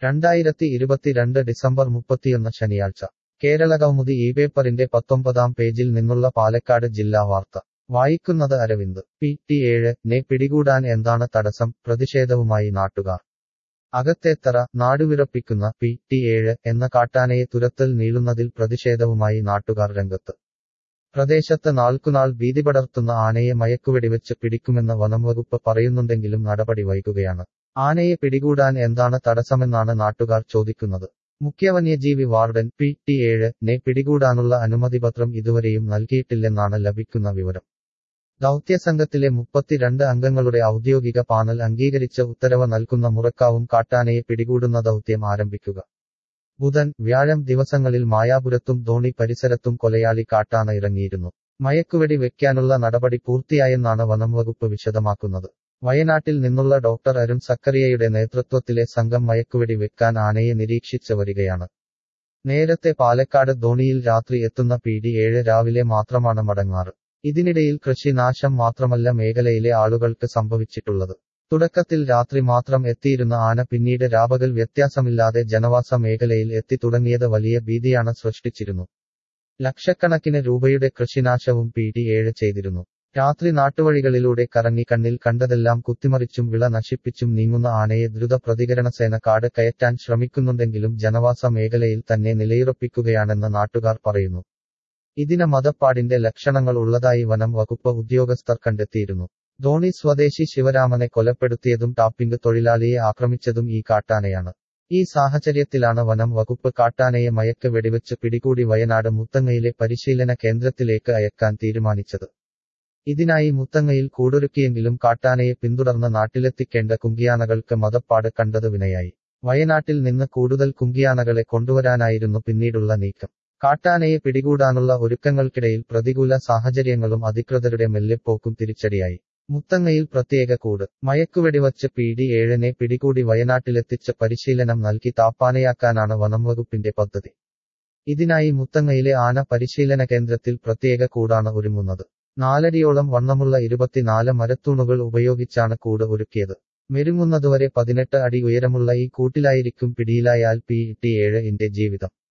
രണ്ടായിരത്തി ഇരുപത്തിരണ്ട് ഡിസംബർ മുപ്പത്തിയൊന്ന് ശനിയാഴ്ച കേരളകൗമുദി ഈ പേപ്പറിന്റെ പത്തൊമ്പതാം പേജിൽ നിന്നുള്ള പാലക്കാട് ജില്ലാ വാർത്ത വായിക്കുന്നത് അരവിന്ദ് പി ടി ഏഴ് നെ പിടികൂടാൻ എന്താണ് തടസ്സം പ്രതിഷേധവുമായി നാട്ടുകാർ അകത്തേത്തറ നാടുവിറപ്പിക്കുന്ന പി ടി ഏഴ് എന്ന കാട്ടാനയെ തുരത്തൽ നീളുന്നതിൽ പ്രതിഷേധവുമായി നാട്ടുകാർ രംഗത്ത് പ്രദേശത്ത് നാൾക്കുനാൾ ഭീതി പടർത്തുന്ന ആനയെ മയക്കുവെടിവെച്ച് പിടിക്കുമെന്ന് വനംവകുപ്പ് പറയുന്നുണ്ടെങ്കിലും നടപടി വൈകുകയാണ് ആനയെ പിടികൂടാൻ എന്താണ് തടസ്സമെന്നാണ് നാട്ടുകാർ ചോദിക്കുന്നത് മുഖ്യ വന്യജീവി വാർഡൻ പി ടി ഏഴ് നെ പിടികൂടാനുള്ള അനുമതിപത്രം ഇതുവരെയും നൽകിയിട്ടില്ലെന്നാണ് ലഭിക്കുന്ന വിവരം ദൗത്യസംഘത്തിലെ മുപ്പത്തിരണ്ട് അംഗങ്ങളുടെ ഔദ്യോഗിക പാനൽ അംഗീകരിച്ച ഉത്തരവ് നൽകുന്ന മുറക്കാവും കാട്ടാനയെ പിടികൂടുന്ന ദൗത്യം ആരംഭിക്കുക ബുധൻ വ്യാഴം ദിവസങ്ങളിൽ മായാപുരത്തും ധോണി പരിസരത്തും കൊലയാളി കാട്ടാന ഇറങ്ങിയിരുന്നു മയക്കുവെടി വെക്കാനുള്ള നടപടി പൂർത്തിയായെന്നാണ് വനംവകുപ്പ് വിശദമാക്കുന്നത് വയനാട്ടിൽ നിന്നുള്ള ഡോക്ടർ അരുൺ സക്കറിയയുടെ നേതൃത്വത്തിലെ സംഘം മയക്കുവെടി വെക്കാൻ ആനയെ നിരീക്ഷിച്ച് വരികയാണ് നേരത്തെ പാലക്കാട് ധോണിയിൽ രാത്രി എത്തുന്ന പി ഡി ഏഴ് രാവിലെ മാത്രമാണ് മടങ്ങാറ് ഇതിനിടയിൽ കൃഷിനാശം മാത്രമല്ല മേഖലയിലെ ആളുകൾക്ക് സംഭവിച്ചിട്ടുള്ളത് തുടക്കത്തിൽ രാത്രി മാത്രം എത്തിയിരുന്ന ആന പിന്നീട് രാപകൽ വ്യത്യാസമില്ലാതെ ജനവാസ മേഖലയിൽ എത്തി തുടങ്ങിയത് വലിയ ഭീതിയാണ് സൃഷ്ടിച്ചിരുന്നു ലക്ഷക്കണക്കിന് രൂപയുടെ കൃഷിനാശവും പി ഡി ഏഴ് ചെയ്തിരുന്നു രാത്രി നാട്ടുവഴികളിലൂടെ കറങ്ങി കണ്ണിൽ കണ്ടതെല്ലാം കുത്തിമറിച്ചും വിള നശിപ്പിച്ചും നീങ്ങുന്ന ആനയെ ദ്രുത പ്രതികരണ സേന കാട് കയറ്റാൻ ശ്രമിക്കുന്നുണ്ടെങ്കിലും ജനവാസ മേഖലയിൽ തന്നെ നിലയുറപ്പിക്കുകയാണെന്ന് നാട്ടുകാർ പറയുന്നു ഇതിന് മതപ്പാടിന്റെ ലക്ഷണങ്ങൾ ഉള്ളതായി വനം വകുപ്പ് ഉദ്യോഗസ്ഥർ കണ്ടെത്തിയിരുന്നു ധോണി സ്വദേശി ശിവരാമനെ കൊലപ്പെടുത്തിയതും ടാപ്പിംഗ് തൊഴിലാളിയെ ആക്രമിച്ചതും ഈ കാട്ടാനയാണ് ഈ സാഹചര്യത്തിലാണ് വനം വകുപ്പ് കാട്ടാനയെ മയക്ക് വെടിവെച്ച് പിടികൂടി വയനാട് മുത്തങ്ങയിലെ പരിശീലന കേന്ദ്രത്തിലേക്ക് അയക്കാൻ തീരുമാനിച്ചത് ഇതിനായി മുത്തങ്ങയിൽ കൂടൊരുക്കിയെങ്കിലും കാട്ടാനയെ പിന്തുടർന്ന് നാട്ടിലെത്തിക്കേണ്ട കുങ്കിയാനകൾക്ക് മതപ്പാട് കണ്ടത് വിനയായി വയനാട്ടിൽ നിന്ന് കൂടുതൽ കുങ്കിയാനകളെ കൊണ്ടുവരാനായിരുന്നു പിന്നീടുള്ള നീക്കം കാട്ടാനയെ പിടികൂടാനുള്ള ഒരുക്കങ്ങൾക്കിടയിൽ പ്രതികൂല സാഹചര്യങ്ങളും അധികൃതരുടെ മെല്ലെപ്പോക്കും തിരിച്ചടിയായി മുത്തങ്ങയിൽ പ്രത്യേക കൂട് മയക്കുവെടിവച്ച് പി ഡി ഏഴനെ പിടികൂടി വയനാട്ടിലെത്തിച്ച് പരിശീലനം നൽകി താപ്പാനയാക്കാനാണ് വനംവകുപ്പിന്റെ പദ്ധതി ഇതിനായി മുത്തങ്ങയിലെ ആന പരിശീലന കേന്ദ്രത്തിൽ പ്രത്യേക കൂടാണ് ഒരുങ്ങുന്നത് നാലടിയോളം വണ്ണമുള്ള ഇരുപത്തിനാല് മരത്തൂണുകൾ ഉപയോഗിച്ചാണ് കൂട് ഒരുക്കിയത് മെരുങ്ങുന്നതുവരെ പതിനെട്ട് അടി ഉയരമുള്ള ഈ കൂട്ടിലായിരിക്കും പിടിയിലായാൽ പി ടി ഏഴ് ഇന്റെ ജീവിതം